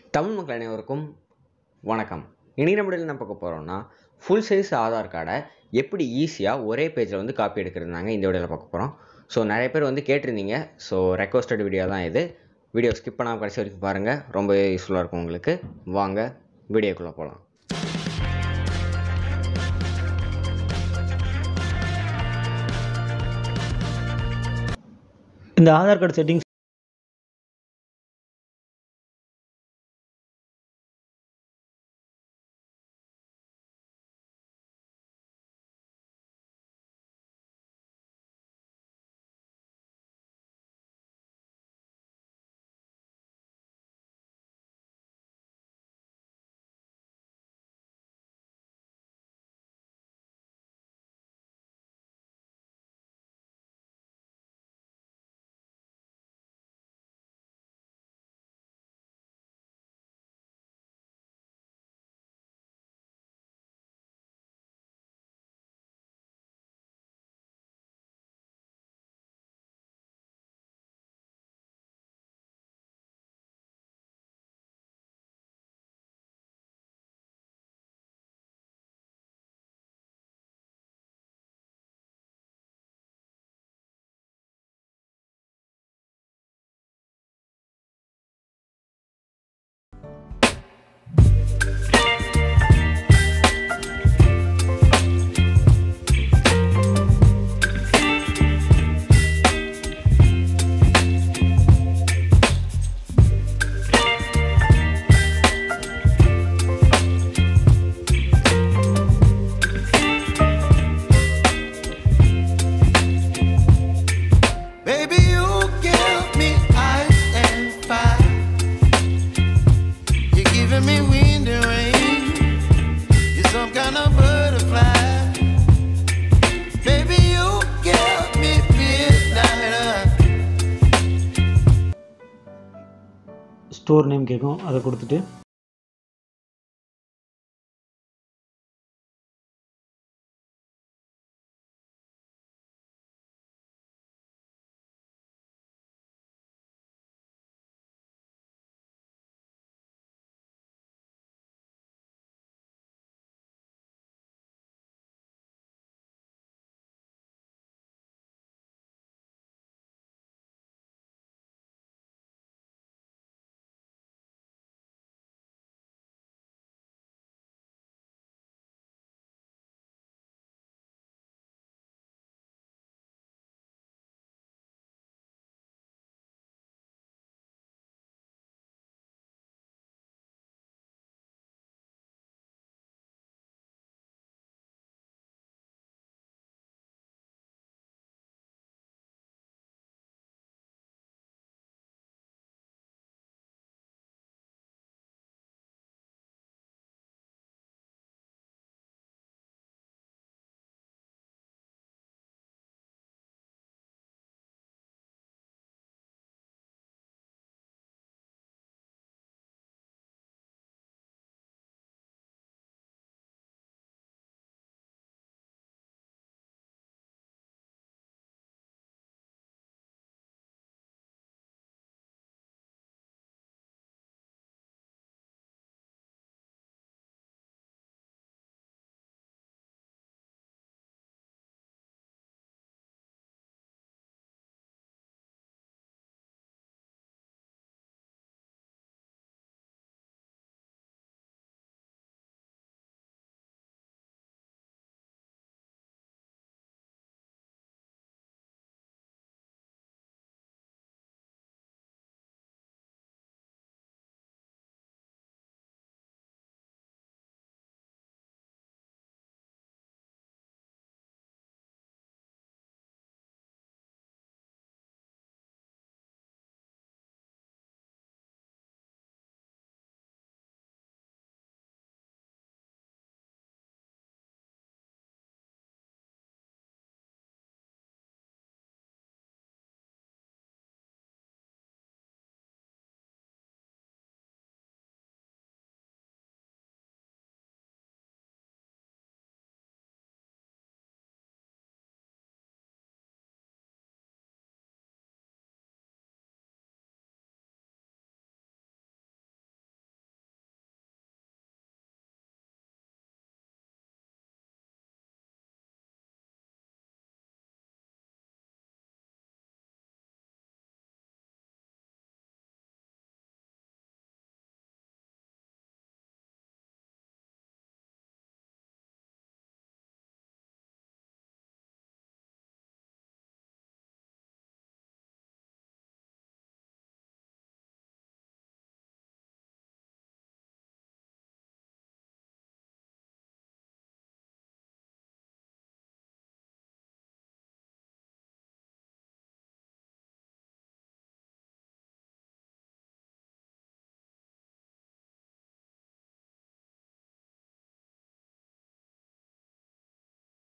தமிழ் மக்கள் அனைவருக்கும் வணக்கம் இனி நம்மளில் என்ன பார்க்க போகிறோம்னா ஃபுல் சைஸ் ஆதார் கார்டை எப்படி ஈஸியாக ஒரே பேஜில் வந்து காப்பி எடுக்கிறதுனாங்க இந்த வீடியோவில் பார்க்க போகிறோம் ஸோ நிறைய பேர் வந்து கேட்டிருந்தீங்க ஸோ ரெக்வஸ்டட் வீடியோ தான் இது வீடியோ ஸ்கிப் பண்ணாமல் கடைசி வரைக்கும் பாருங்கள் ரொம்ப யூஸ்ஃபுல்லாக இருக்கும் உங்களுக்கு வாங்க வீடியோக்குள்ளே போகலாம் இந்த Aadhaar card settings Baby, you give me ice and fire. You're giving me wind and rain. You're some kind of butterfly. Baby, you give me midnight. Store name கேட்கும் அதை கொடுத்துட்டு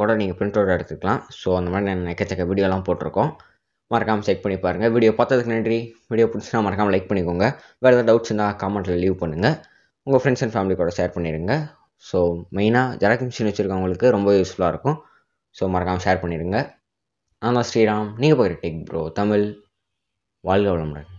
கூட நீங்கள் பிரிண்ட் அவுட் எடுத்துக்கலாம் ஸோ அந்த மாதிரி நான் எக்கச்சக்க வீடியோலாம் போட்டிருக்கோம் மறக்காமல் செக் பண்ணி பாருங்கள் வீடியோ பார்த்ததுக்கு நன்றி வீடியோ பிடிச்சினா மறக்காமல் லைக் பண்ணிக்கோங்க வேறு ஏதாவது டவுட்ஸ் இருந்தால் காமெண்ட்டில் லீவ் பண்ணுங்கள் உங்கள் ஃப்ரெண்ட்ஸ் அண்ட் ஃபேமிலி கூட ஷேர் பண்ணிடுங்க ஸோ மெயினாக ஜெராக்ஸ் மிஷின் வச்சுருக்கவங்களுக்கு ரொம்ப யூஸ்ஃபுல்லாக இருக்கும் ஸோ மறக்காமல் ஷேர் பண்ணிடுங்க நான் தான் ஸ்ரீராம் நீங்கள் போகிற டெக் ப்ரோ தமிழ் வாழ்க வளமுடன்